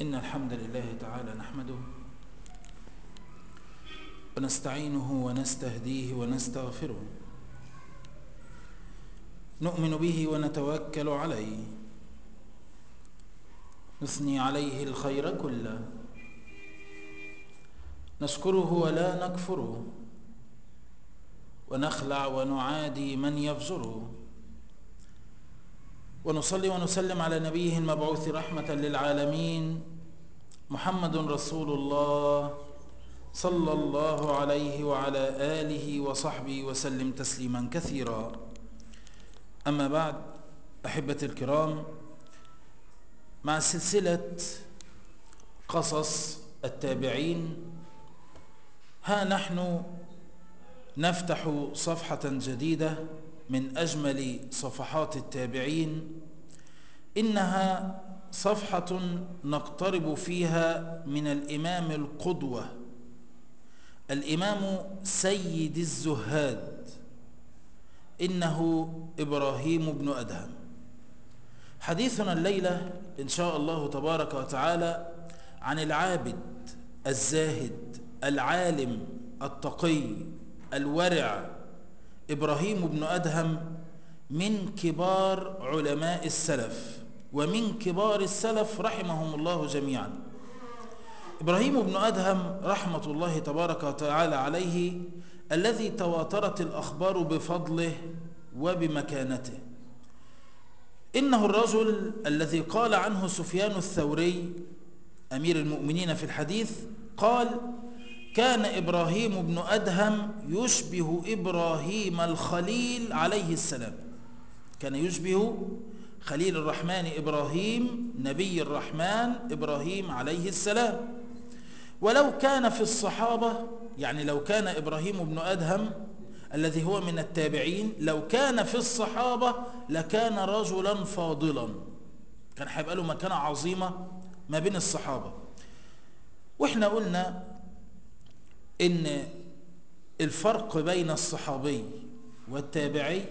إن الحمد لله تعالى نحمده ونستعينه ونستهديه ونستغفره نؤمن به ونتوكل عليه نثني عليه الخير كله نشكره ولا نكفره ونخلع ونعادي من يفجره ونصلي ونسلم على نبيه المبعوث رحمة للعالمين محمد رسول الله صلى الله عليه وعلى آله وصحبه وسلم تسليما كثيرا أما بعد أحبتي الكرام مع سلسلة قصص التابعين ها نحن نفتح صفحة جديدة من أجمل صفحات التابعين إنها صفحة نقترب فيها من الإمام القدوة الإمام سيد الزهاد إنه إبراهيم بن أدهم حديثنا الليلة إن شاء الله تبارك وتعالى عن العابد الزاهد العالم التقي الورع إبراهيم بن أدهم من كبار علماء السلف ومن كبار السلف رحمهم الله جميعا إبراهيم بن أدهم رحمة الله تبارك وتعالى عليه الذي تواترت الأخبار بفضله وبمكانته إنه الرجل الذي قال عنه سفيان الثوري أمير المؤمنين في الحديث قال كان إبراهيم بن أدهم يشبه إبراهيم الخليل عليه السلام كان يشبه خليل الرحمن إبراهيم نبي الرحمن إبراهيم عليه السلام ولو كان في الصحابة يعني لو كان إبراهيم بن أدهم الذي هو من التابعين لو كان في الصحابة لكان رجلا فاضلا كان هيبقى له مكانة عظيمة ما بين الصحابة واحنا قلنا ان الفرق بين الصحابي والتابعي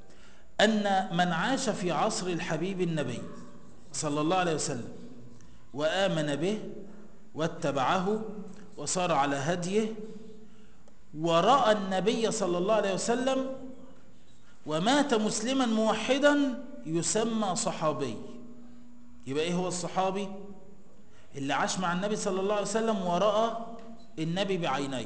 أن من عاش في عصر الحبيب النبي صلى الله عليه وسلم وآمن به واتبعه وصار على هديه ورأى النبي صلى الله عليه وسلم ومات مسلما موحدا يسمى صحابي يبقى ايه هو الصحابي اللي عاش مع النبي صلى الله عليه وسلم ورأى النبي بعينيه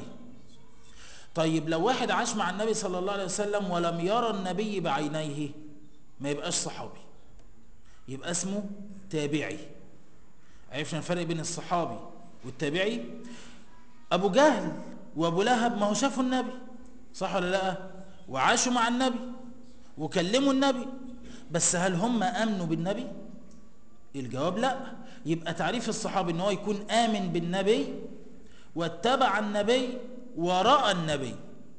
طيب لو واحد عاش مع النبي صلى الله عليه وسلم ولم يرى النبي بعينيه ما يبقاش صحابي يبقى اسمه تابعي عرفنا الفرق بين الصحابي والتابعي ابو جهل وابو لهب ما هو شافوا النبي صح ولا لا وعاشوا مع النبي وكلموا النبي بس هل هم امنوا بالنبي الجواب لا يبقى تعريف الصحابي ان هو يكون امن بالنبي واتبع النبي ورأى النبي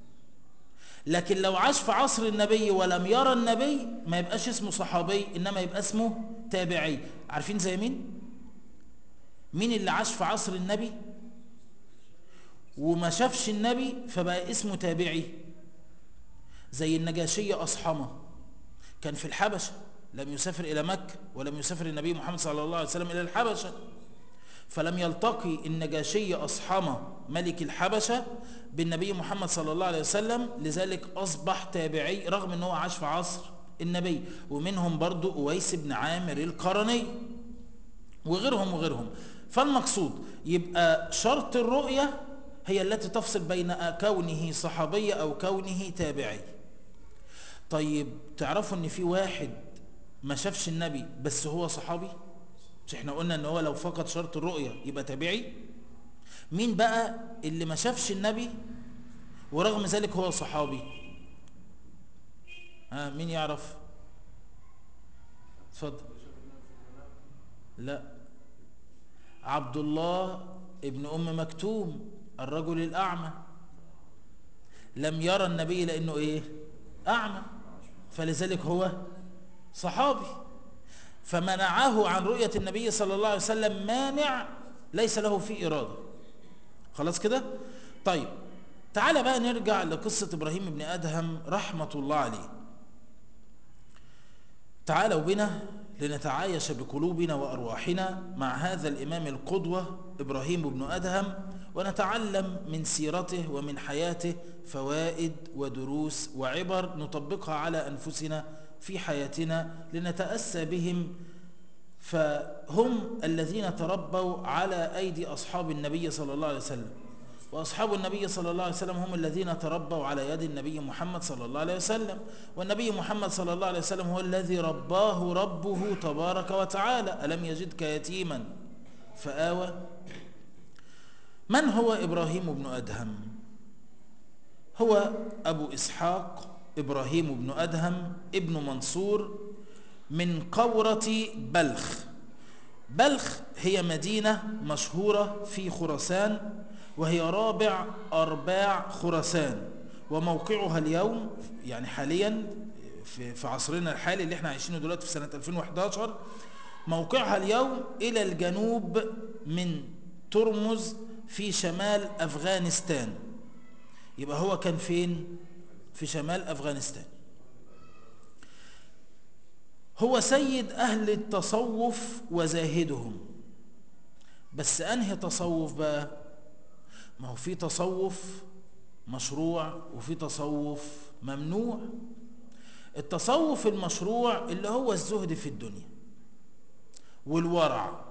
لكن لو عاش في عصر النبي ولم يرى النبي ما يبقاش اسمه صحابي إنما يبقى اسمه تابعي عارفين زي مين مين اللي عاش في عصر النبي وما شافش النبي فبقى اسمه تابعي زي النجاشية أصحمة كان في الحبشة لم يسافر إلى مكة ولم يسافر النبي محمد صلى الله عليه وسلم إلى الحبشة فلم يلتقي النجاشي أصحمة ملك الحبشة بالنبي محمد صلى الله عليه وسلم لذلك أصبح تابعي رغم أنه عاش في عصر النبي ومنهم برضو أويس بن عامر القرني وغيرهم وغيرهم فالمقصود يبقى شرط الرؤية هي التي تفصل بين كونه صحابي أو كونه تابعي طيب تعرفوا أن في واحد ما شافش النبي بس هو صحابي مش احنا قلنا ان هو لو فقد شرط الرؤية يبقى تابعي مين بقى اللي ما شافش النبي ورغم ذلك هو صحابي ها مين يعرف اتفضل لا عبد الله ابن ام مكتوم الرجل الاعمى لم يرى النبي لانه ايه اعمى فلذلك هو صحابي فمنعه عن رؤية النبي صلى الله عليه وسلم مانع ليس له فيه إرادة خلاص كده طيب تعال بقى نرجع لقصة إبراهيم بن أدهم رحمة الله عليه تعالوا بنا لنتعايش بقلوبنا وأرواحنا مع هذا الإمام القدوة إبراهيم بن أدهم ونتعلم من سيرته ومن حياته فوائد ودروس وعبر نطبقها على أنفسنا في حياتنا لنتأسى بهم فهم الذين تربوا على أيدي أصحاب النبي صلى الله عليه وسلم وأصحاب النبي صلى الله عليه وسلم هم الذين تربوا على يد النبي محمد صلى الله عليه وسلم والنبي محمد صلى الله عليه وسلم هو الذي رباه ربه تبارك وتعالى ألم يجدك يتيما فآوى من هو إبراهيم بن أدهم هو أبو إسحاق إبراهيم بن أدهم ابن منصور من قورة بلخ بلخ هي مدينة مشهورة في خراسان وهي رابع أرباع خراسان وموقعها اليوم يعني حاليا في عصرنا الحالي اللي احنا عايشينه دلوقتي في سنة 2011 موقعها اليوم إلى الجنوب من ترمز في شمال أفغانستان يبقى هو كان فين في شمال أفغانستان هو سيد أهل التصوف وزاهدهم بس أنهي تصوف بقى ما هو في تصوف مشروع وفي تصوف ممنوع التصوف المشروع اللي هو الزهد في الدنيا والورع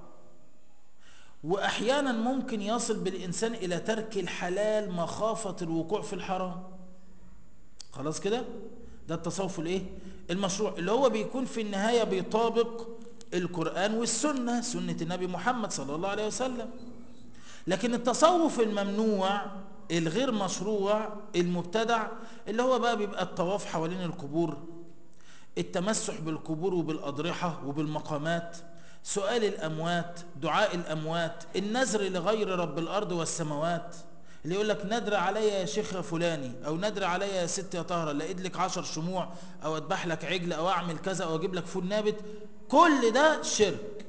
وأحيانا ممكن يصل بالإنسان إلى ترك الحلال مخافة الوقوع في الحرام خلاص كده ده التصوف الايه المشروع اللي هو بيكون في النهاية بيطابق القرآن والسنة سنة النبي محمد صلى الله عليه وسلم لكن التصوف الممنوع الغير مشروع المبتدع اللي هو بقى بيبقى الطواف حوالين القبور التمسح بالقبور وبالأضرحة وبالمقامات سؤال الأموات دعاء الأموات النذر لغير رب الأرض والسماوات اللي يقول لك ندر عليا يا شيخ فلاني او ندر عليا يا ست يا طهرة لقيت لك عشر شموع او اذبح لك عجل او اعمل كذا او اجيب لك فول نابت كل ده شرك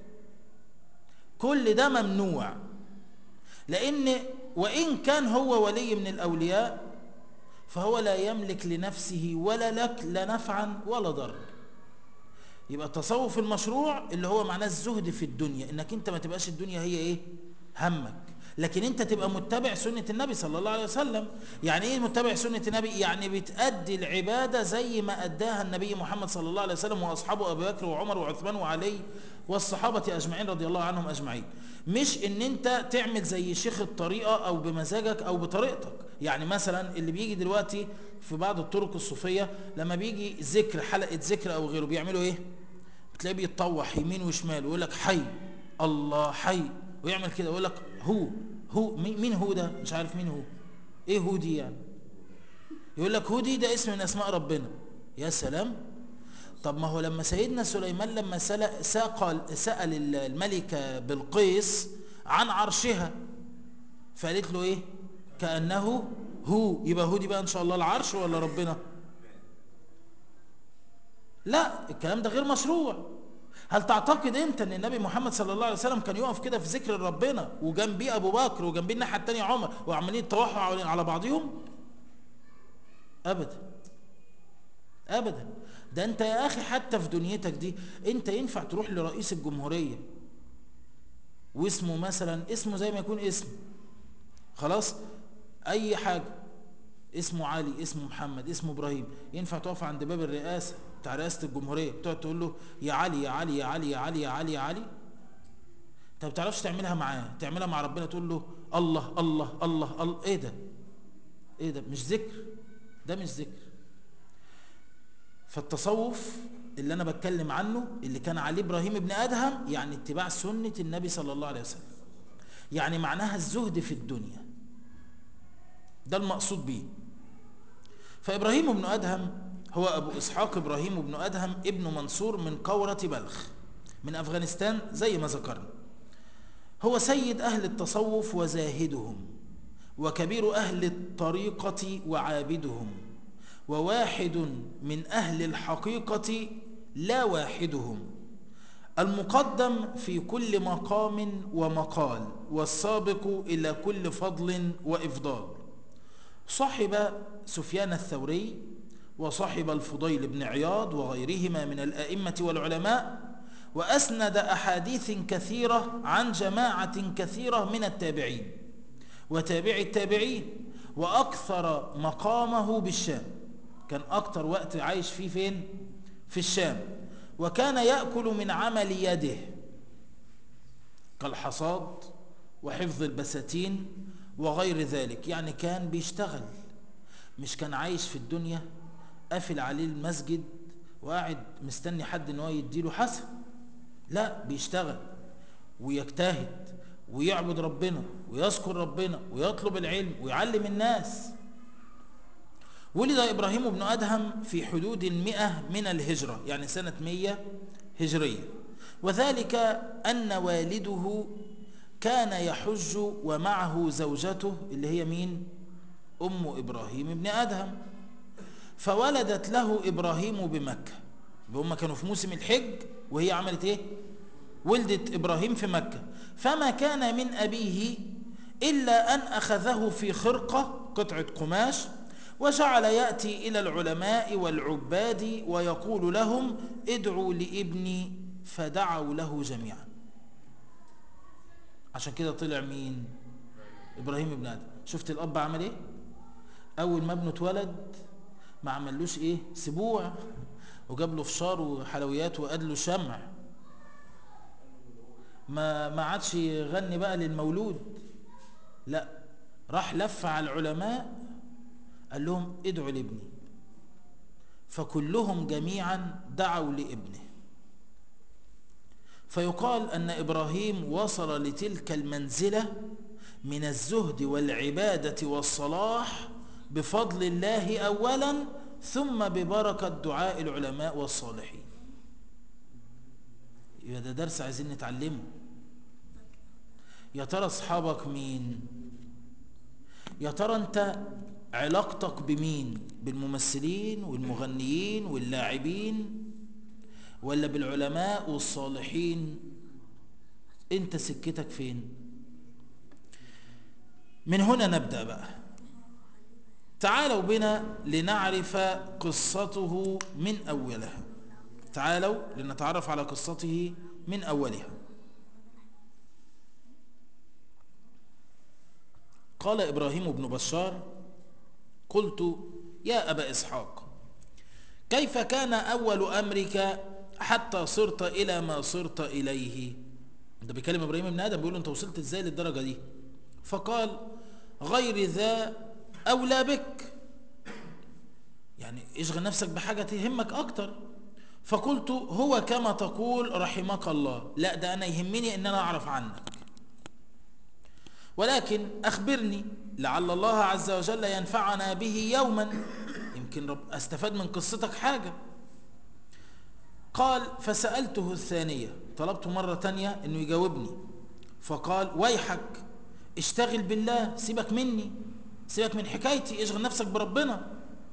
كل ده ممنوع لان وان كان هو ولي من الاولياء فهو لا يملك لنفسه ولا لك لا نفعا ولا ضر يبقى التصوف المشروع اللي هو معناه الزهد في الدنيا انك انت ما تبقاش الدنيا هي ايه همك لكن انت تبقى متبع سنة النبي صلى الله عليه وسلم يعني ايه متبع سنة النبي يعني بتأدي العبادة زي ما أداها النبي محمد صلى الله عليه وسلم وأصحابه أبو بكر وعمر وعثمان وعلي والصحابة أجمعين رضي الله عنهم أجمعين مش ان انت تعمل زي شيخ الطريقة او بمزاجك او بطريقتك يعني مثلا اللي بيجي دلوقتي في بعض الطرق الصوفية لما بيجي ذكر حلقة ذكر او غيره بيعملوا ايه بتلاقيه بيتطوح يمين وشمال ويقول لك حي الله حي ويعمل كده ويقول لك هو هو مين هو ده مش عارف مين هو ايه هو دي يعني يقول لك هو دي ده اسم من اسماء ربنا يا سلام طب ما هو لما سيدنا سليمان لما سأل, سأل الملكة بلقيس عن عرشها فقالت له ايه كأنه هو يبقى هو دي بقى ان شاء الله العرش ولا ربنا لا الكلام ده غير مشروع هل تعتقد انت ان النبي محمد صلى الله عليه وسلم كان يقف كده في ذكر ربنا وجنبيه ابو بكر وجنبيه الناحيه الثانيه عمر وعمالين يتوحوا على بعضهم ابدا ابدا ده انت يا اخي حتى في دنيتك دي انت ينفع تروح لرئيس الجمهوريه واسمه مثلا اسمه زي ما يكون اسم خلاص اي حاجه اسمه علي اسمه محمد اسمه ابراهيم ينفع تقف عند باب الرئاسه بتاع رئاسه الجمهوريه تقعد تقول له يا علي يا علي يا علي يا علي يا علي يا علي انت ما بتعرفش تعملها معاه تعملها مع ربنا تقول له الله الله الله الله ايه ده ايه ده مش ذكر ده مش ذكر فالتصوف اللي انا بتكلم عنه اللي كان عليه ابراهيم ابن ادهم يعني اتباع سنه النبي صلى الله عليه وسلم يعني معناها الزهد في الدنيا ده المقصود به فابراهيم بن ادهم هو أبو إسحاق إبراهيم بن أدهم ابن منصور من قورة بلخ من أفغانستان زي ما ذكرنا هو سيد أهل التصوف وزاهدهم وكبير أهل الطريقة وعابدهم وواحد من أهل الحقيقة لا واحدهم المقدم في كل مقام ومقال والسابق إلى كل فضل وإفضال صاحب سفيان الثوري وصاحب الفضيل بن عياض وغيرهما من الأئمة والعلماء وأسند أحاديث كثيرة عن جماعة كثيرة من التابعين وتابع التابعين وأكثر مقامه بالشام كان أكثر وقت عايش فيه فين؟ في الشام وكان يأكل من عمل يده كالحصاد وحفظ البساتين وغير ذلك يعني كان بيشتغل مش كان عايش في الدنيا قافل عليه المسجد وقاعد مستني حد ان هو يديله حسن لا بيشتغل ويجتهد ويعبد ربنا ويذكر ربنا ويطلب العلم ويعلم الناس ولد إبراهيم بن أدهم في حدود المئة من الهجرة يعني سنة مية هجرية وذلك أن والده كان يحج ومعه زوجته اللي هي مين أم إبراهيم بن أدهم فولدت له إبراهيم بمكة هم كانوا في موسم الحج وهي عملت إيه ولدت إبراهيم في مكة فما كان من أبيه إلا أن أخذه في خرقة قطعة قماش وجعل يأتي إلى العلماء والعباد ويقول لهم ادعوا لابني فدعوا له جميعا عشان كده طلع مين إبراهيم بن آدم شفت الأب عمل إيه أول ما ابنه اتولد ما عملوش إيه سبوع وجاب له فشار وحلويات وقاد له شمع ما ما عادش يغني بقى للمولود لا راح لف على العلماء قال لهم ادعوا لابني فكلهم جميعا دعوا لابنه فيقال أن إبراهيم وصل لتلك المنزلة من الزهد والعبادة والصلاح بفضل الله أولا ثم ببركة دعاء العلماء والصالحين يبقى ده درس عايزين نتعلمه يا ترى اصحابك مين يا ترى انت علاقتك بمين بالممثلين والمغنيين واللاعبين ولا بالعلماء والصالحين انت سكتك فين من هنا نبدأ بقى تعالوا بنا لنعرف قصته من أولها تعالوا لنتعرف على قصته من أولها قال إبراهيم بن بشار قلت يا أبا إسحاق كيف كان أول أمرك حتى صرت إلى ما صرت إليه ده بيكلم إبراهيم بن آدم بيقول له أنت وصلت إزاي للدرجة دي فقال غير ذا أولى بك يعني اشغل نفسك بحاجة تهمك أكتر فقلت هو كما تقول رحمك الله لا ده أنا يهمني أن أنا أعرف عنك ولكن أخبرني لعل الله عز وجل ينفعنا به يوما يمكن رب أستفاد من قصتك حاجة قال فسألته الثانية طلبت مرة تانية أنه يجاوبني فقال ويحك اشتغل بالله سيبك مني سيبك من حكايتي اشغل نفسك بربنا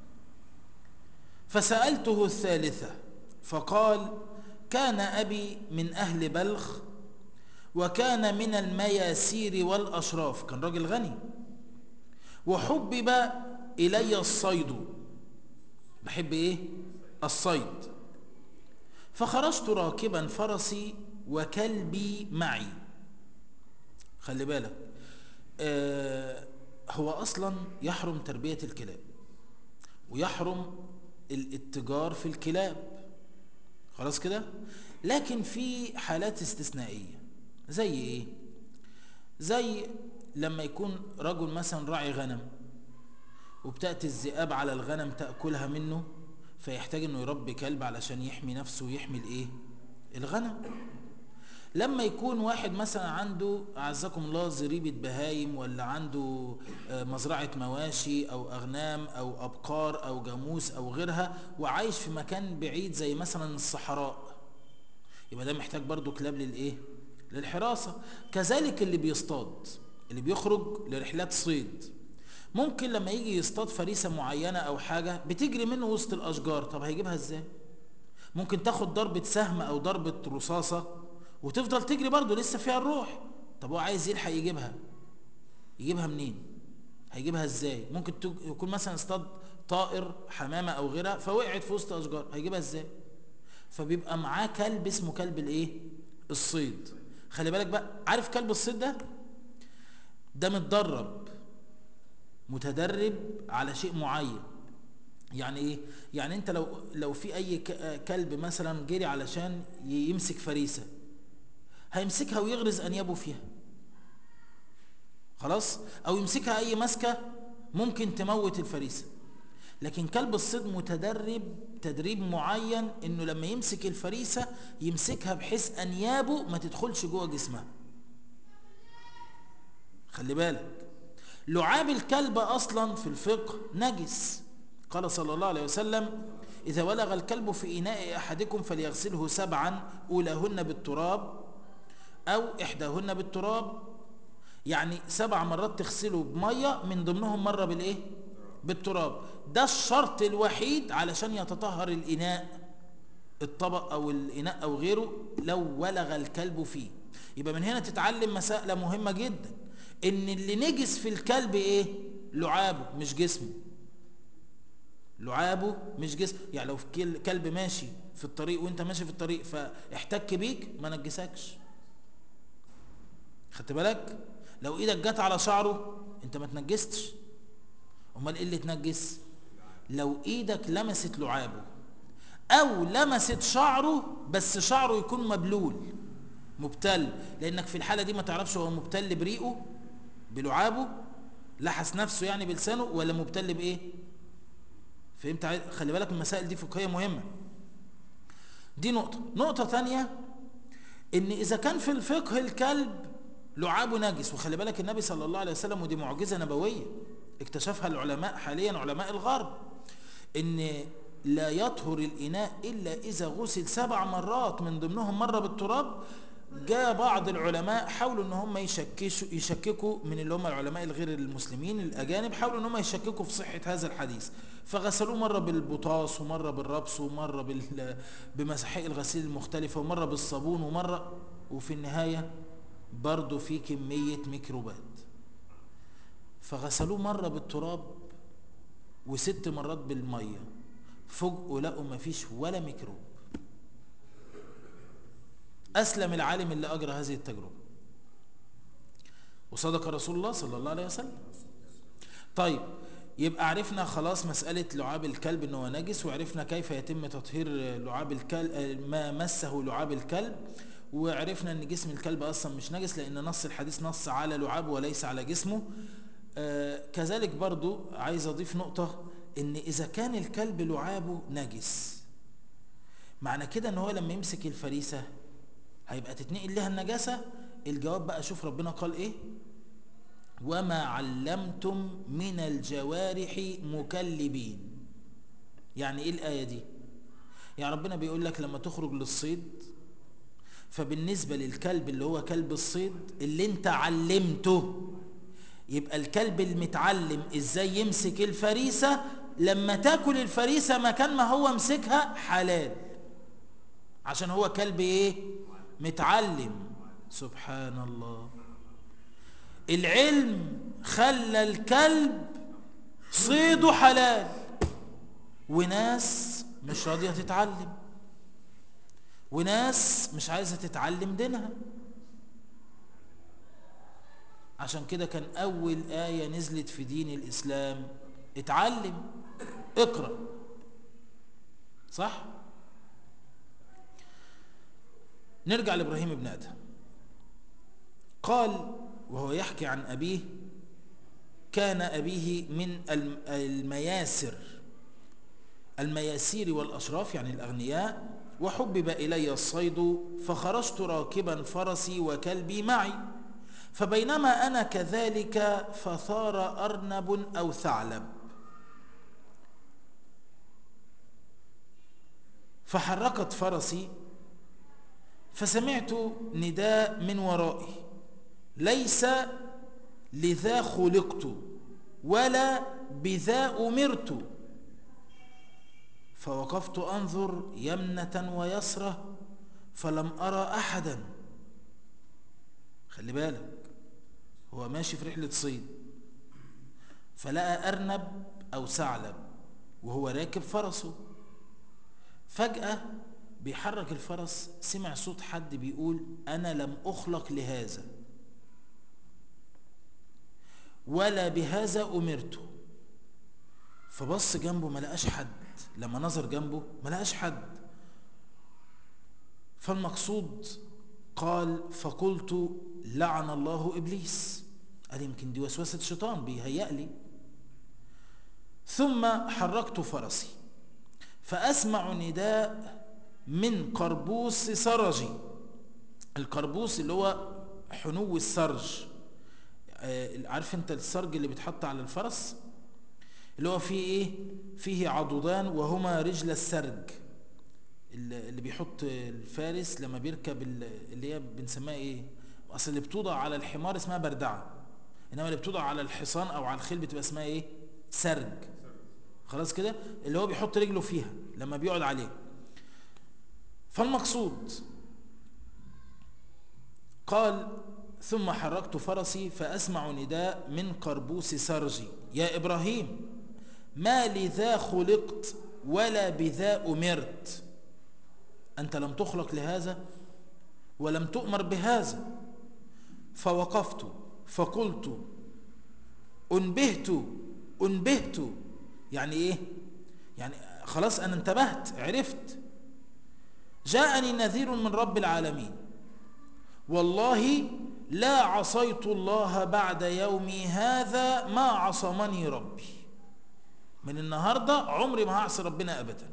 فسألته الثالثة فقال كان أبي من أهل بلخ وكان من المياسير والأشراف كان راجل غني وحبب إلي الصيد بحب إيه؟ الصيد فخرجت راكبا فرسي وكلبي معي خلي بالك آه هو أصلا يحرم تربية الكلاب ويحرم الاتجار في الكلاب خلاص كده لكن في حالات استثنائية زي ايه زي لما يكون رجل مثلا راعي غنم وبتأتي الذئاب على الغنم تأكلها منه فيحتاج انه يربي كلب علشان يحمي نفسه ويحمي الايه الغنم لما يكون واحد مثلا عنده اعزكم الله زريبة بهايم ولا عنده مزرعة مواشي او اغنام او ابقار او جاموس او غيرها وعايش في مكان بعيد زي مثلا الصحراء يبقى ده محتاج برضو كلاب للايه للحراسة كذلك اللي بيصطاد اللي بيخرج لرحلات صيد ممكن لما يجي يصطاد فريسة معينة او حاجة بتجري منه وسط الاشجار طب هيجيبها ازاي ممكن تاخد ضربة سهم او ضربة رصاصة وتفضل تجري برضه لسه فيها الروح طب هو عايز يلحق يجيبها يجيبها منين هيجيبها ازاي ممكن يكون مثلا اصطاد طائر حمامة او غيرها فوقعت في وسط اشجار هيجيبها ازاي فبيبقى معاه كلب اسمه كلب الايه الصيد خلي بالك بقى عارف كلب الصيد ده ده متدرب متدرب على شيء معين يعني ايه يعني انت لو لو في اي كلب مثلا جري علشان يمسك فريسه هيمسكها ويغرز انيابه فيها خلاص او يمسكها اي مسكه ممكن تموت الفريسه لكن كلب الصيد متدرب تدريب معين انه لما يمسك الفريسه يمسكها بحيث انيابه ما تدخلش جوه جسمها خلي بالك لعاب الكلب اصلا في الفقه نجس قال صلى الله عليه وسلم اذا ولغ الكلب في اناء احدكم فليغسله سبعا اولاهن بالتراب او احداهن بالتراب يعني سبع مرات تغسله بميه من ضمنهم مره بالايه بالتراب ده الشرط الوحيد علشان يتطهر الاناء الطبق او الاناء او غيره لو ولغ الكلب فيه يبقى من هنا تتعلم مسألة مهمة جدا ان اللي نجس في الكلب ايه لعابه مش جسمه لعابه مش جسم يعني لو في كلب ماشي في الطريق وانت ماشي في الطريق فاحتك بيك ما نجسكش خدت بالك لو ايدك جت على شعره انت ما تنجستش امال ايه اللي تنجس لو ايدك لمست لعابه او لمست شعره بس شعره يكون مبلول مبتل لانك في الحالة دي ما تعرفش هو مبتل بريقه بلعابه لحس نفسه يعني بلسانه ولا مبتل بايه فهمت خلي بالك من المسائل دي فقهيه مهمه دي نقطه نقطه ثانيه ان اذا كان في الفقه الكلب لعابه نجس وخلي بالك النبي صلى الله عليه وسلم ودي معجزه نبويه اكتشفها العلماء حاليا علماء الغرب ان لا يطهر الاناء الا اذا غسل سبع مرات من ضمنهم مره بالتراب جاء بعض العلماء حاولوا ان هم يشكشوا يشككوا من اللي هم العلماء الغير المسلمين الاجانب حاولوا ان هم يشككوا في صحه هذا الحديث فغسلوه مره بالبطاس ومره بالربس ومره بال... بمساحيق الغسيل المختلفه ومره بالصابون ومره وفي النهايه برضه في كميه ميكروبات فغسلوه مره بالتراب وست مرات بالميه فوجئوا لقوا ما فيش ولا ميكروب أسلم العالم اللي أجرى هذه التجربة وصدق رسول الله صلى الله عليه وسلم طيب يبقى عرفنا خلاص مسألة لعاب الكلب أنه نجس وعرفنا كيف يتم تطهير لعاب الكلب ما مسه لعاب الكلب وعرفنا أن جسم الكلب أصلا مش نجس لأن نص الحديث نص على لعابه وليس على جسمه آه كذلك برضو عايز أضيف نقطة أن إذا كان الكلب لعابه نجس معنى كده أن هو لما يمسك الفريسة هيبقى تتنقل لها النجاسة الجواب بقى شوف ربنا قال ايه وما علمتم من الجوارح مكلبين يعني ايه الآية دي يعني ربنا بيقول لك لما تخرج للصيد فبالنسبة للكلب اللي هو كلب الصيد اللي انت علمته يبقى الكلب المتعلم ازاي يمسك الفريسة لما تاكل الفريسة مكان ما هو مسكها حلال عشان هو كلب ايه متعلم سبحان الله العلم خلى الكلب صيده حلال وناس مش راضية تتعلم وناس مش عايزة تتعلم دينها عشان كده كان أول آية نزلت في دين الإسلام اتعلم اقرأ صح؟ نرجع لإبراهيم بن أدهم قال وهو يحكي عن أبيه كان أبيه من المياسر المياسير والأشراف يعني الأغنياء وحبب إلي الصيد فخرجت راكبا فرسي وكلبي معي فبينما أنا كذلك فثار أرنب أو ثعلب فحركت فرسي فسمعت نداء من ورائي ليس لذا خلقت ولا بذا أمرت فوقفت أنظر يمنة ويسرة فلم أرى أحدا خلي بالك هو ماشي في رحلة صيد فلقى أرنب أو ثعلب وهو راكب فرسه فجأة بيحرك الفرس سمع صوت حد بيقول أنا لم أخلق لهذا ولا بهذا أمرت فبص جنبه ما لقاش حد لما نظر جنبه ما لقاش حد فالمقصود قال فقلت لعن الله إبليس قال يمكن دي وسوسة شيطان بيهيأ لي ثم حركت فرسي فأسمع نداء من قربوس سرجي القربوس اللي هو حنو السرج عارف انت السرج اللي بيتحط على الفرس اللي هو فيه ايه فيه عضدان وهما رجل السرج اللي بيحط الفارس لما بيركب اللي هي بنسميها ايه اصل اللي بتوضع على الحمار اسمها بردعه انما اللي بتوضع على الحصان او على الخيل بتبقى اسمها ايه سرج خلاص كده اللي هو بيحط رجله فيها لما بيقعد عليه فالمقصود قال ثم حركت فرسي فأسمع نداء من قربوس سرجي يا إبراهيم ما لذا خلقت ولا بذا أمرت أنت لم تخلق لهذا ولم تؤمر بهذا فوقفت فقلت أنبهت أنبهت يعني إيه يعني خلاص أنا انتبهت عرفت جاءني نذير من رب العالمين والله لا عصيت الله بعد يومي هذا ما عصمني ربي من النهاردة عمري ما هعصي ربنا أبدا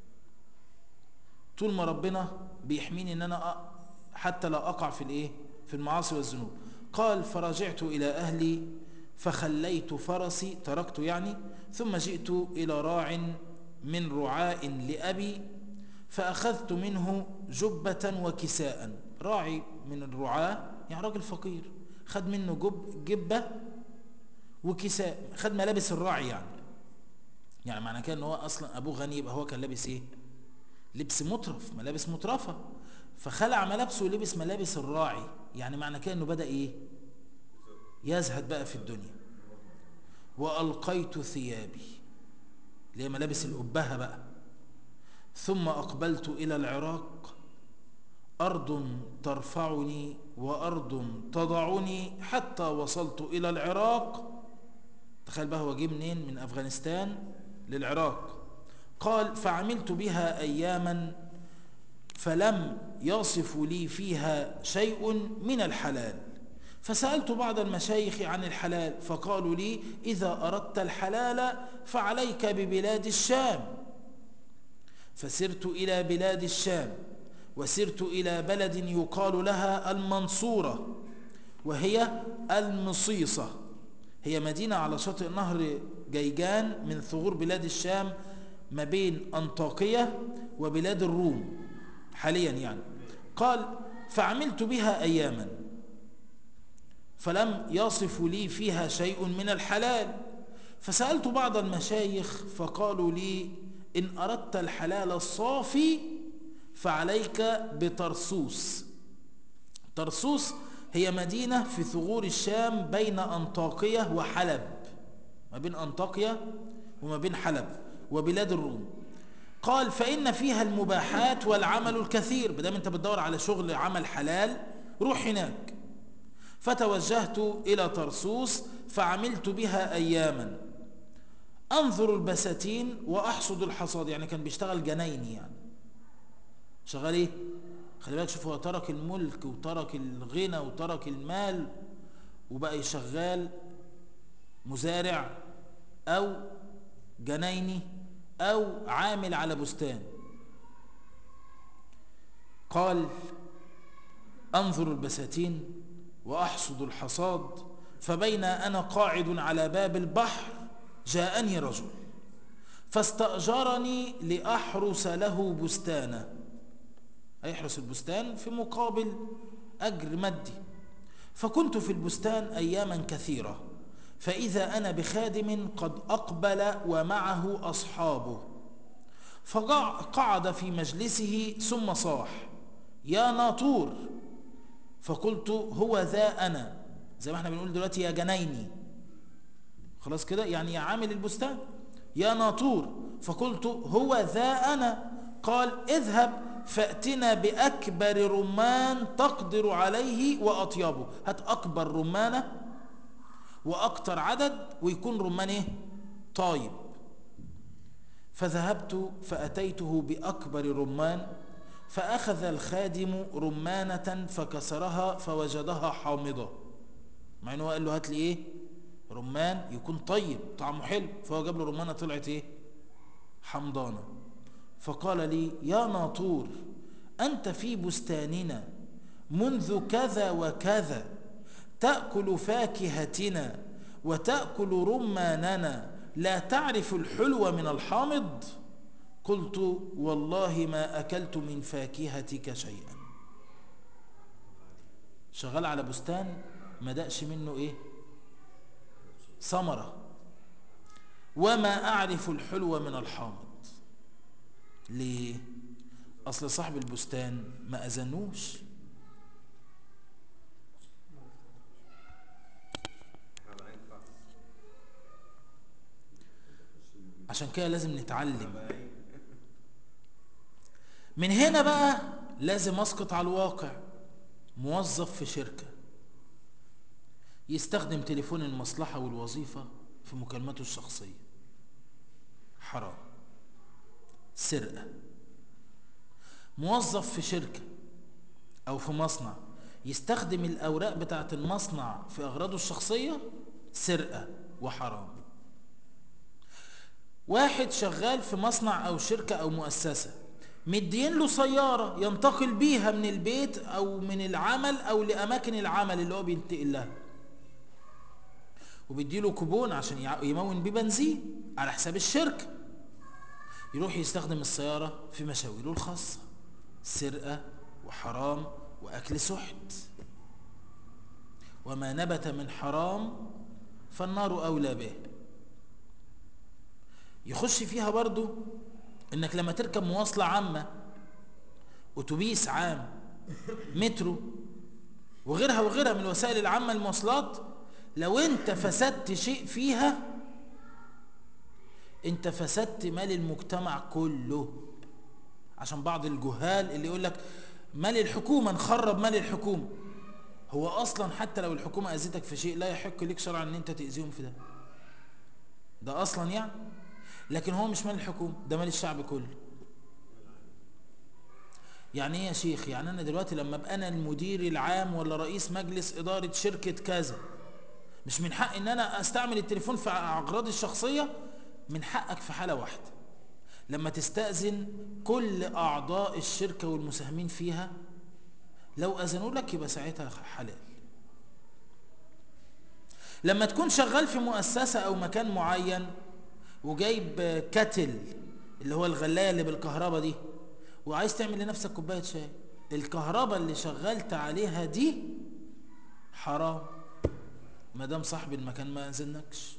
طول ما ربنا بيحميني ان انا حتى لا اقع في الايه في المعاصي والذنوب قال فرجعت الى اهلي فخليت فرسي تركت يعني ثم جئت الى راع من رعاء لابي فاخذت منه جبه وكساء راعي من الرعاة يعني راجل فقير خد منه جب جبه وكساء خد ملابس الراعي يعني يعني معنى كده ان هو اصلا ابوه غني يبقى هو كان لابس ايه لبس مطرف ملابس مطرفة فخلع ملابسه ولبس ملابس الراعي يعني معنى كده انه بدأ ايه يزهد بقى في الدنيا وألقيت ثيابي اللي هي ملابس الأبهة بقى ثم أقبلت إلى العراق أرض ترفعني وأرض تضعني حتى وصلت إلى العراق تخيل بقى هو جه منين من أفغانستان للعراق قال فعملت بها أياما فلم يصف لي فيها شيء من الحلال فسألت بعض المشايخ عن الحلال فقالوا لي إذا أردت الحلال فعليك ببلاد الشام فسرت إلى بلاد الشام وسرت إلى بلد يقال لها المنصورة وهي المصيصة هي مدينة على شاطئ نهر جيجان من ثغور بلاد الشام ما بين أنطاكية وبلاد الروم حاليا يعني قال فعملت بها أياما فلم يصف لي فيها شيء من الحلال فسألت بعض المشايخ فقالوا لي إن أردت الحلال الصافي فعليك بترسوس ترسوس هي مدينة في ثغور الشام بين أنطاكية وحلب ما بين أنطاكية وما بين حلب وبلاد الروم قال فإن فيها المباحات والعمل الكثير بدام انت بتدور على شغل عمل حلال روح هناك فتوجهت إلى ترسوس فعملت بها أياما أنظر البساتين وأحصد الحصاد يعني كان بيشتغل جنايني يعني شغال ايه خلي بالك شوف هو ترك الملك وترك الغنى وترك المال وبقى شغال مزارع أو جنايني أو عامل على بستان قال أنظر البساتين وأحصد الحصاد فبين أنا قاعد على باب البحر جاءني رجل فاستأجرني لأحرس له بستانه هيحرس البستان في مقابل أجر مادي فكنت في البستان أياما كثيرة فإذا أنا بخادم قد أقبل ومعه أصحابه فقعد في مجلسه ثم صاح يا ناطور فقلت هو ذا أنا زي ما احنا بنقول دلوقتي يا جنايني خلاص كده يعني يا عامل البستان يا ناطور فقلت هو ذا أنا قال اذهب فأتنا بأكبر رمان تقدر عليه وأطيبه هات أكبر رمانة وأكتر عدد ويكون رمان إيه؟ طايب فذهبت فأتيته بأكبر الرمان فأخذ الخادم رمانة فكسرها فوجدها حامضة مع أنه قال له هات لي إيه رمان يكون طيب طعمه حلو فهو جاب له رمانة طلعت إيه حمضانة فقال لي يا ناطور أنت في بستاننا منذ كذا وكذا تأكل فاكهتنا وتأكل رماننا لا تعرف الحلو من الحامض قلت والله ما أكلت من فاكهتك شيئا شغال على بستان ما دقش منه إيه ثمرة وما أعرف الحلو من الحامض ليه أصل صاحب البستان ما أذنوش عشان كده لازم نتعلم من هنا بقى لازم اسقط على الواقع موظف في شركة يستخدم تليفون المصلحة والوظيفة في مكالمته الشخصية حرام سرقة موظف في شركة أو في مصنع يستخدم الأوراق بتاعة المصنع في أغراضه الشخصية سرقة وحرام واحد شغال في مصنع أو شركة أو مؤسسة مدين له سيارة ينتقل بيها من البيت أو من العمل أو لأماكن العمل اللي هو بينتقل لها وبيديله كوبون عشان يمون بيه بنزين على حساب الشركة يروح يستخدم السيارة في مشاويره الخاصة سرقة وحرام وأكل سحت وما نبت من حرام فالنار أولى به يخش فيها برضو انك لما تركب مواصلة عامة اتوبيس عام مترو وغيرها وغيرها من الوسائل العامة المواصلات لو انت فسدت شيء فيها انت فسدت مال المجتمع كله عشان بعض الجهال اللي يقول لك مال الحكومة نخرب مال الحكومة هو اصلا حتى لو الحكومة اذتك في شيء لا يحق لك شرعا ان انت تأذيهم في ده ده اصلا يعني لكن هو مش مال الحكومة ده مال الشعب كله يعني ايه يا شيخ يعني انا دلوقتي لما ابقى انا المدير العام ولا رئيس مجلس ادارة شركة كذا مش من حق ان انا استعمل التليفون في اغراضي الشخصية من حقك في حالة واحدة لما تستأذن كل اعضاء الشركة والمساهمين فيها لو اذنوا لك يبقى ساعتها حلال لما تكون شغال في مؤسسة او مكان معين وجايب كتل اللي هو الغلاية اللي بالكهرباء دي وعايز تعمل لنفسك كوباية شاي الكهرباء اللي شغلت عليها دي حرام ما دام صاحب المكان ما أذنكش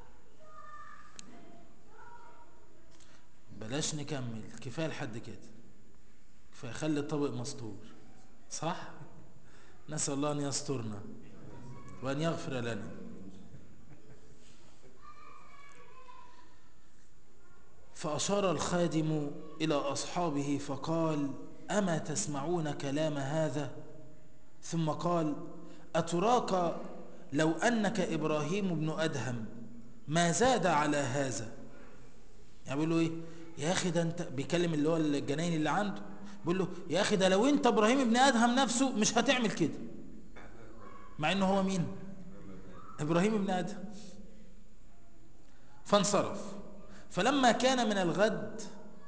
بلاش نكمل كفاية لحد كده كفاية خلي الطبق مستور صح نسأل الله أن يسترنا وأن يغفر لنا فأشار الخادم إلى أصحابه فقال أما تسمعون كلام هذا ثم قال أتراك لو أنك إبراهيم بن أدهم ما زاد على هذا يعني بيقول له إيه يا أخي ده أنت بيكلم اللي هو الجناين اللي عنده بيقول له يا أخي ده لو أنت إبراهيم بن أدهم نفسه مش هتعمل كده مع إنه هو مين إبراهيم بن أدهم فانصرف فلما كان من الغد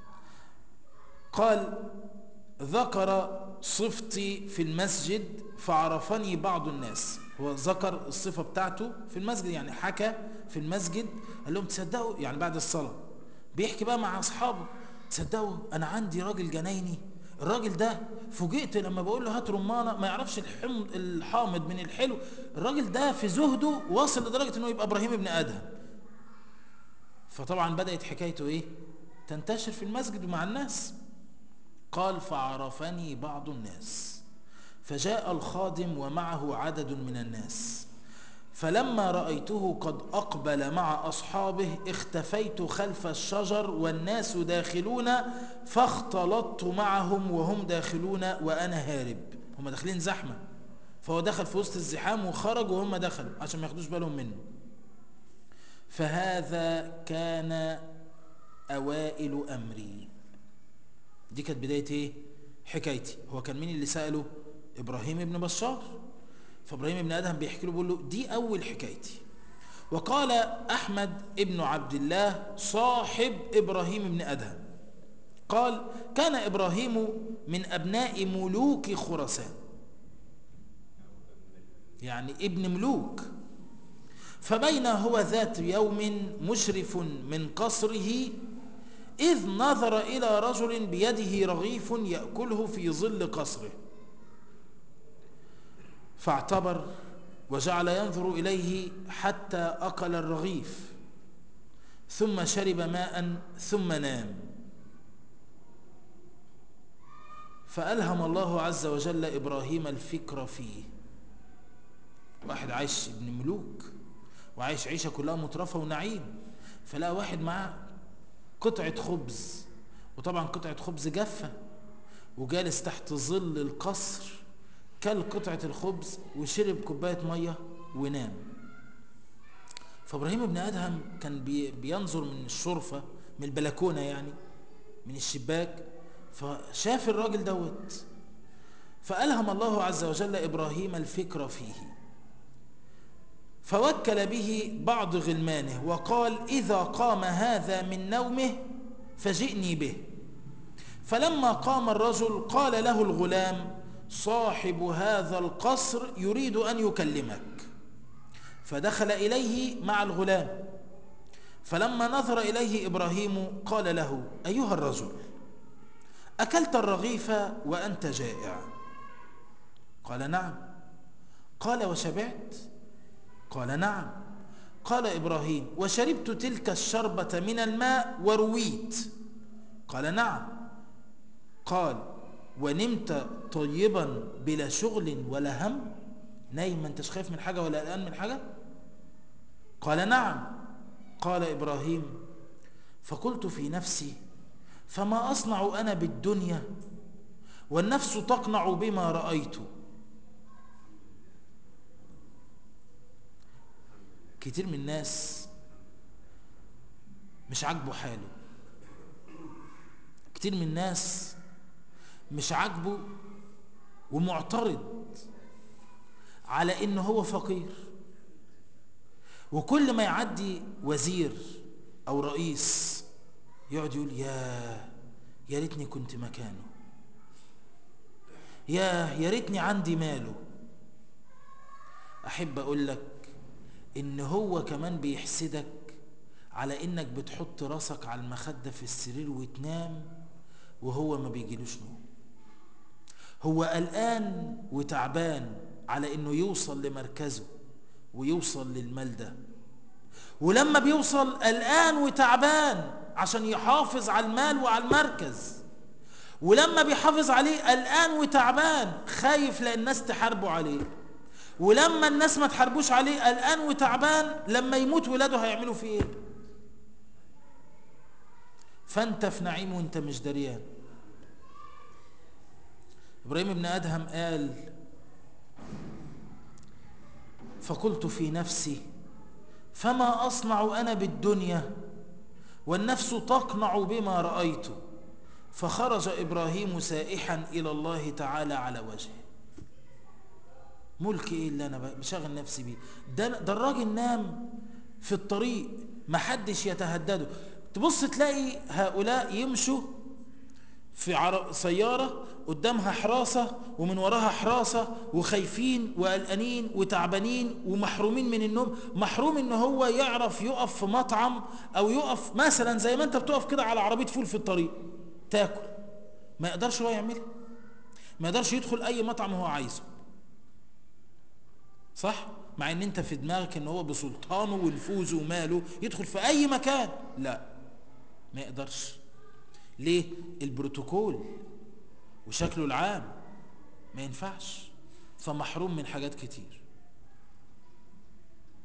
قال ذكر صفتي في المسجد فعرفني بعض الناس هو ذكر الصفة بتاعته في المسجد يعني حكى في المسجد قال لهم تصدقوا يعني بعد الصلاة بيحكي بقى مع أصحابه تصدقوا أنا عندي راجل جنايني الراجل ده فوجئت لما بقول له هات رمانة ما يعرفش الحمض الحامض من الحلو الراجل ده في زهده واصل لدرجة انه يبقى ابراهيم ابن ادهم فطبعا بدأت حكايته ايه تنتشر في المسجد ومع الناس قال فعرفني بعض الناس فجاء الخادم ومعه عدد من الناس فلما رأيته قد أقبل مع أصحابه اختفيت خلف الشجر والناس داخلون فاختلطت معهم وهم داخلون وأنا هارب هم داخلين زحمة فهو دخل في وسط الزحام وخرج وهم دخلوا عشان ما ياخدوش بالهم منه فهذا كان أوائل أمري دي كانت بداية ايه حكايتي هو كان مين اللي سأله إبراهيم ابن بشار فإبراهيم ابن أدهم بيحكي له بيقول له دي أول حكايتي وقال أحمد ابن عبد الله صاحب إبراهيم ابن أدهم قال كان إبراهيم من أبناء ملوك خراسان يعني ابن ملوك فبين هو ذات يوم مشرف من قصره إذ نظر إلى رجل بيده رغيف يأكله في ظل قصره فاعتبر وجعل ينظر إليه حتى أكل الرغيف ثم شرب ماء ثم نام فألهم الله عز وجل إبراهيم الفكر فيه واحد عايش ابن ملوك وعايش عيشة كلها مترفة ونعيم فلا واحد معاه قطعة خبز وطبعا قطعة خبز جافة وجالس تحت ظل القصر كل قطعة الخبز وشرب كوباية مية ونام فابراهيم ابن ادهم كان بي بينظر من الشرفة من البلكونة يعني من الشباك فشاف الراجل دوت فألهم الله عز وجل إبراهيم الفكر فيه فوكل به بعض غلمانه وقال إذا قام هذا من نومه فجئني به فلما قام الرجل قال له الغلام صاحب هذا القصر يريد أن يكلمك فدخل إليه مع الغلام فلما نظر إليه إبراهيم قال له أيها الرجل أكلت الرغيف وأنت جائع قال نعم قال وشبعت قال نعم قال إبراهيم وشربت تلك الشربة من الماء ورويت قال نعم قال ونمت طيبا بلا شغل ولا هم نايم ما انتش خايف من حاجة ولا قلقان من حاجة قال نعم قال إبراهيم فقلت في نفسي فما أصنع أنا بالدنيا والنفس تقنع بما رأيت كتير من الناس مش عاجبه حاله كتير من الناس مش عاجبه ومعترض على ان هو فقير وكل ما يعدي وزير او رئيس يقعد يقول يا يا ريتني كنت مكانه يا يا ريتني عندي ماله احب اقول لك ان هو كمان بيحسدك على انك بتحط راسك على المخدة في السرير وتنام وهو ما بيجيلوش نوم هو قلقان وتعبان على انه يوصل لمركزه ويوصل للمال ده ولما بيوصل قلقان وتعبان عشان يحافظ على المال وعلى المركز ولما بيحافظ عليه قلقان وتعبان خايف لان الناس تحاربه عليه ولما الناس ما تحاربوش عليه قلقان وتعبان لما يموت ولاده هيعملوا فيه ايه فانت في نعيم وانت مش دريان ابراهيم ابن ادهم قال فقلت في نفسي فما اصنع انا بالدنيا والنفس تقنع بما رايت فخرج ابراهيم سائحا الى الله تعالى على وجهه ملك ايه اللي انا بشغل نفسي بيه ده ده الراجل نام في الطريق ما حدش يتهدده تبص تلاقي هؤلاء يمشوا في عر... سيارة قدامها حراسة ومن وراها حراسة وخايفين وقلقانين وتعبانين ومحرومين من النوم محروم ان هو يعرف يقف في مطعم او يقف مثلا زي ما انت بتقف كده على عربية فول في الطريق تاكل ما يقدرش هو يعملها ما يقدرش يدخل اي مطعم هو عايزه صح مع ان انت في دماغك ان هو بسلطانه ونفوذه وماله يدخل في اي مكان لا ما يقدرش ليه البروتوكول وشكله العام ما ينفعش فمحروم من حاجات كتير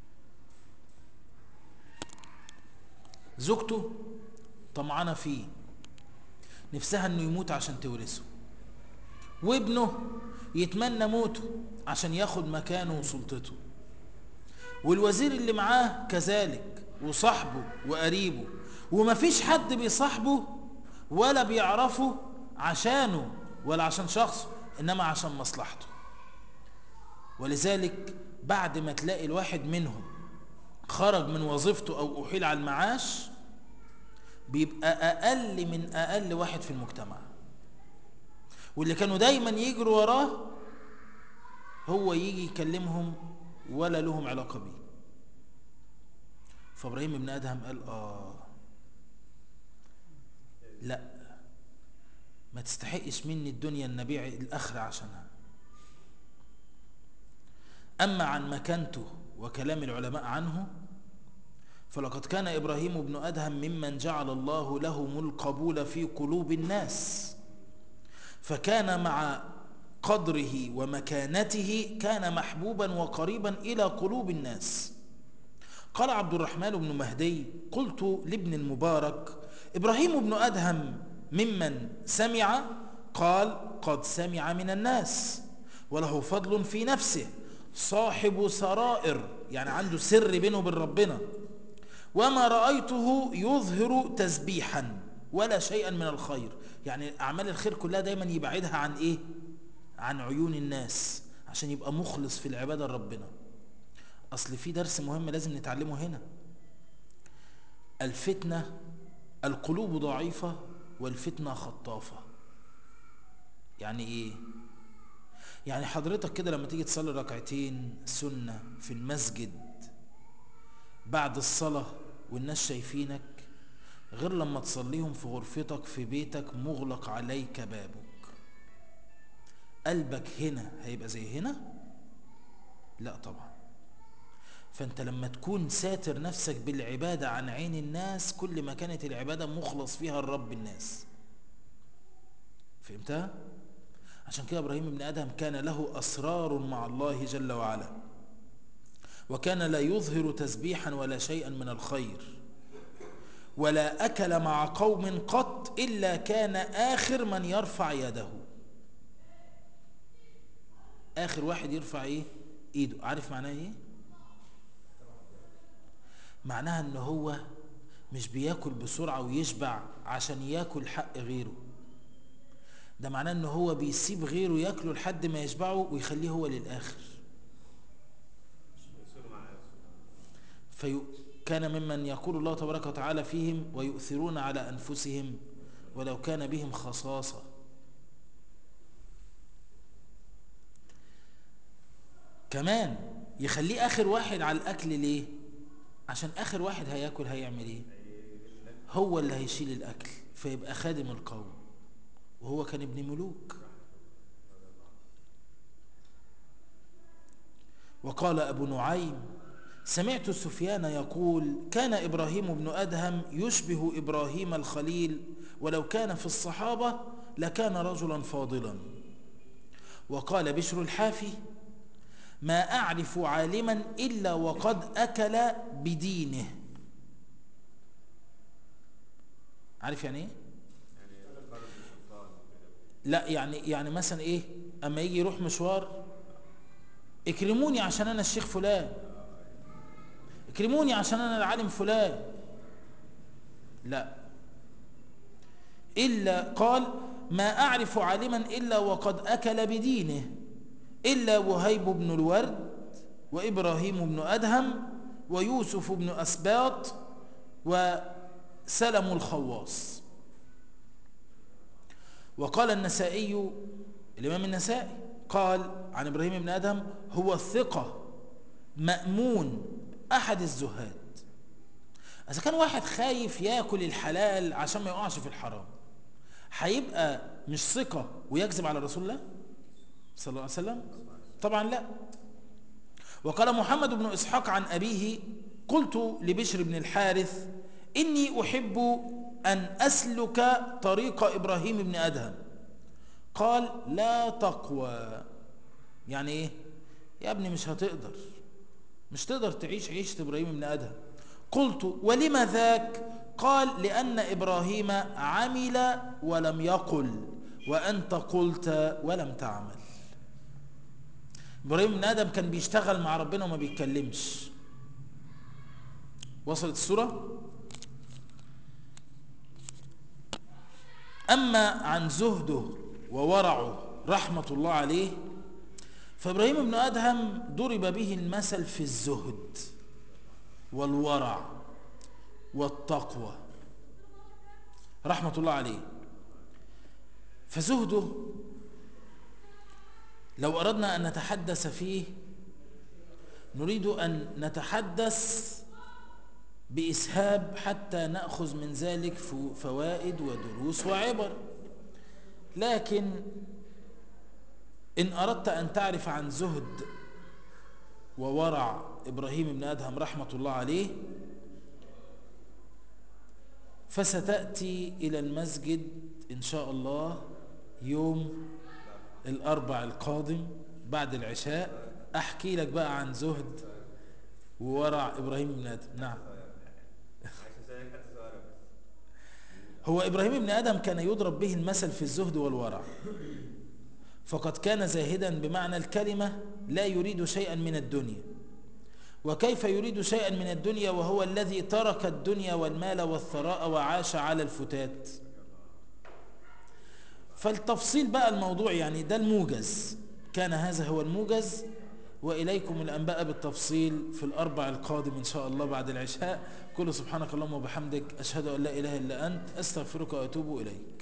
زوجته طمعانة فيه نفسها انه يموت عشان تورثه وابنه يتمنى موته عشان ياخد مكانه وسلطته والوزير اللي معاه كذلك وصاحبه وقريبه ومفيش حد بيصاحبه ولا بيعرفه عشانه ولا عشان شخصه انما عشان مصلحته ولذلك بعد ما تلاقي الواحد منهم خرج من وظيفته او احيل على المعاش بيبقى اقل من اقل واحد في المجتمع واللي كانوا دايما يجروا وراه هو يجي يكلمهم ولا لهم علاقة بيه فابراهيم ابن ادهم قال اه لا ما تستحقش مني الدنيا النبيع الاخرة عشانها اما عن مكانته وكلام العلماء عنه فلقد كان ابراهيم بن ادهم ممن جعل الله لهم القبول في قلوب الناس فكان مع قدره ومكانته كان محبوبا وقريبا إلى قلوب الناس قال عبد الرحمن بن مهدي قلت لابن المبارك إبراهيم بن أدهم ممن سمع قال قد سمع من الناس وله فضل في نفسه صاحب سرائر يعني عنده سر بينه وبين ربنا وما رأيته يظهر تسبيحا ولا شيئا من الخير يعني أعمال الخير كلها دايما يبعدها عن إيه عن عيون الناس عشان يبقى مخلص في العبادة لربنا أصل في درس مهم لازم نتعلمه هنا الفتنة القلوب ضعيفة والفتنة خطافة يعني إيه يعني حضرتك كده لما تيجي تصلي ركعتين سنة في المسجد بعد الصلاة والناس شايفينك غير لما تصليهم في غرفتك في بيتك مغلق عليك بابك قلبك هنا هيبقى زي هنا لا طبعا فانت لما تكون ساتر نفسك بالعبادة عن عين الناس كل ما كانت العبادة مخلص فيها الرب الناس فهمتها؟ عشان كده ابراهيم بن ادهم كان له اسرار مع الله جل وعلا وكان لا يظهر تسبيحا ولا شيئا من الخير ولا اكل مع قوم قط الا كان اخر من يرفع يده اخر واحد يرفع ايه ايده عارف معناه ايه معناها ان هو مش بياكل بسرعة ويشبع عشان ياكل حق غيره ده معناه ان هو بيسيب غيره ياكله لحد ما يشبعه ويخليه هو للاخر في كان ممن يقول الله تبارك وتعالى فيهم ويؤثرون على انفسهم ولو كان بهم خصاصه كمان يخليه اخر واحد على الاكل ليه عشان اخر واحد هياكل هيعمل ايه هو اللي هيشيل الاكل فيبقى خادم القوم وهو كان ابن ملوك وقال ابو نعيم سمعت سفيان يقول كان ابراهيم بن ادهم يشبه ابراهيم الخليل ولو كان في الصحابه لكان رجلا فاضلا وقال بشر الحافي ما أعرف عالما إلا وقد أكل بدينه عارف يعني إيه؟ لا يعني يعني مثلا إيه أما يجي يروح مشوار اكرموني عشان أنا الشيخ فلان اكرموني عشان أنا العالم فلان لا إلا قال ما أعرف عالما إلا وقد أكل بدينه إلا وهيب بن الورد وإبراهيم بن أدهم ويوسف بن أسباط وسلم الخواص وقال النسائي الإمام النسائي قال عن إبراهيم بن أدهم هو الثقة مأمون أحد الزهاد إذا كان واحد خايف ياكل الحلال عشان ما يقعش في الحرام هيبقى مش ثقة ويكذب على رسول الله صلى الله عليه وسلم طبعا لا وقال محمد بن إسحاق عن أبيه قلت لبشر بن الحارث إني أحب أن أسلك طريق إبراهيم بن أدهم قال لا تقوى يعني إيه يا ابني مش هتقدر مش تقدر تعيش عيشة إبراهيم بن أدهم قلت ولم ذاك قال لأن إبراهيم عمل ولم يقل وأنت قلت ولم تعمل إبراهيم بن آدم كان بيشتغل مع ربنا وما بيتكلمش وصلت الصورة أما عن زهده وورعه رحمة الله عليه فإبراهيم بن أدهم ضرب به المثل في الزهد والورع والتقوى رحمة الله عليه فزهده لو أردنا أن نتحدث فيه نريد أن نتحدث بإسهاب حتى نأخذ من ذلك فوائد ودروس وعبر لكن إن أردت أن تعرف عن زهد وورع إبراهيم بن أدهم رحمة الله عليه فستأتي إلى المسجد إن شاء الله يوم الأربع القادم بعد العشاء أحكي لك بقى عن زهد وورع إبراهيم بن آدم نعم هو إبراهيم بن آدم كان يضرب به المثل في الزهد والورع فقد كان زاهدا بمعنى الكلمة لا يريد شيئا من الدنيا وكيف يريد شيئا من الدنيا وهو الذي ترك الدنيا والمال والثراء وعاش على الفتات فالتفصيل بقى الموضوع يعني ده الموجز كان هذا هو الموجز وإليكم الأنباء بالتفصيل في الأربع القادم إن شاء الله بعد العشاء كل سبحانك اللهم وبحمدك أشهد أن لا إله إلا أنت أستغفرك وأتوب إليك